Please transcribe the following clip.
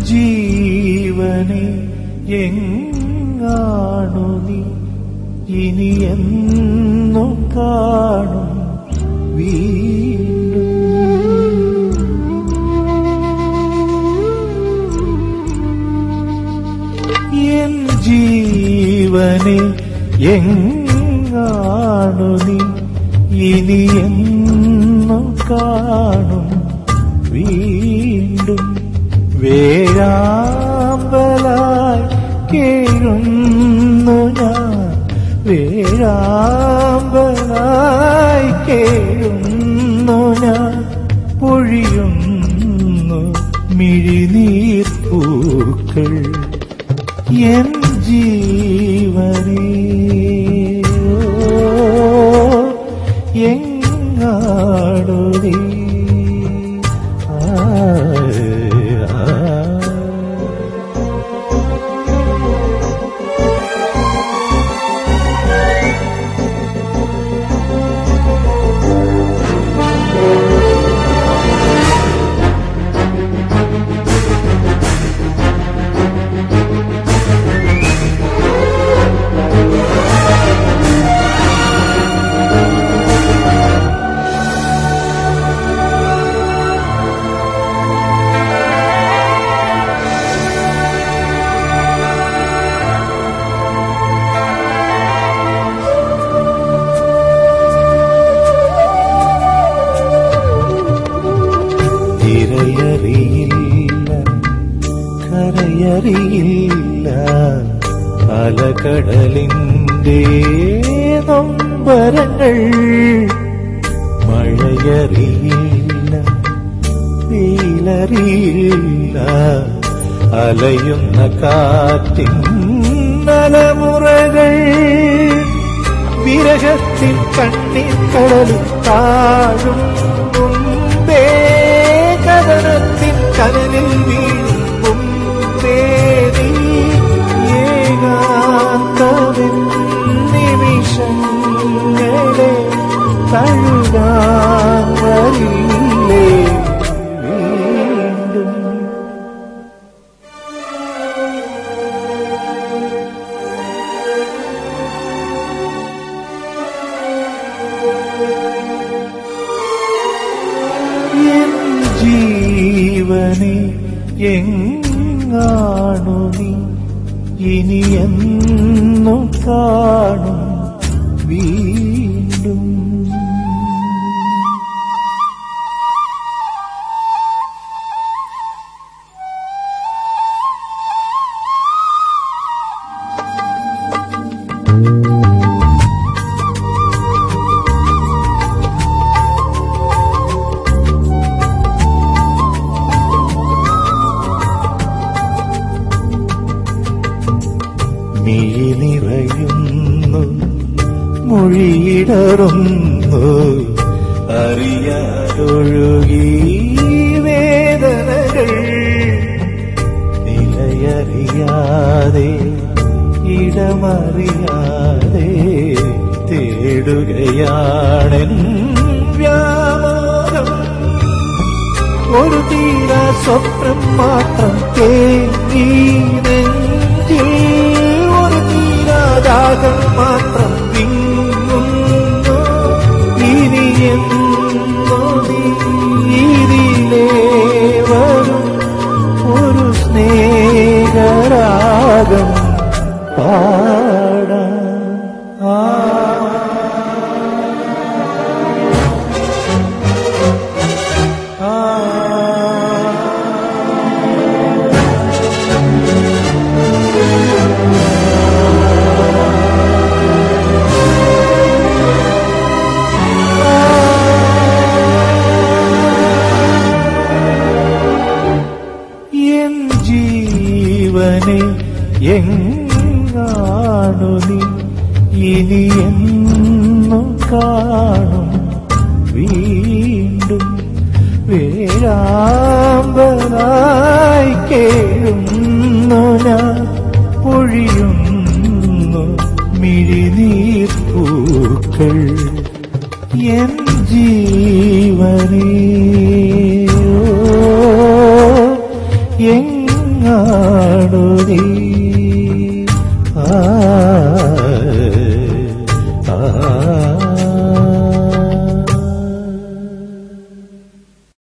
ജീവനെ എങ്ങാണു നീ ഇനി എന്നു കാണും വീണ്ടും എൻ ജീവനെ എങ്ങാണു നീ ഇനി എന്നു കാണും വീണ്ടും വേഴാമ്പലായി കേഴുന്നു ഞാൻ വേഴാമ്പലായി കേഴുന്നു ഞാൻ പൊഴിയുന്നു മിഴിനീർപ്പൂക്കൾ എൻ ജീവനേ എങ്ങാടു നീ ആ, ആ. തിരയറിയില്ല കരയറിയില്ല അലകടലിന്റെ നൊമ്പരങ്ങൾ മഴയറിയില്ല വെയിലറിയില്ല അലയുന്ന കാറ്റിൻ നലമുറകൾ വിരഹത്തിൽ കണ്ണീർ കടലിൽ താഴും മുമ്പേ കഥനത്തിൻ കനലിൽ വീഴും മുമ്പേ നീ ഏകാന്തവിൻ നിമിഷങ്ങളെ തഴുകാൻ വരില്ലേ വീണ്ടും എൻ ജീവനെ എങ്ങാണു നീ ഇനി എന്നു കാണും വീണ്ടും മിഴി നിറയുന്നു മൊഴിയിടറുന്നു അറിയാതൊഴുകി വേദനകൾ നിലയറിയാതെ ഇടമറിയാതെ തേടുകയാണെൻ വ്യാമോഹം ഒരു തീര സ്വപ്നം മാത്രം തേങ്ങി നെഞ്ചിൽ ഒരു തീരാദാഹം മാത്രം വിങ്ങുന്നു ഇനി എന്നോ നീ ഇതിലേ വരും ഒരു സ്നേഹരാഗം പാടാം ആ എൻ ജീവനെ എങ്ങാണു നീ ഇനി എന്നു കാണും വീണ്ടും വേഴാമ്പലായി കേഴുന്നു ഞാൻ പൊഴിയുന്നു മിഴിനീർപ്പൂക്കൾ എൻ ജീവനേ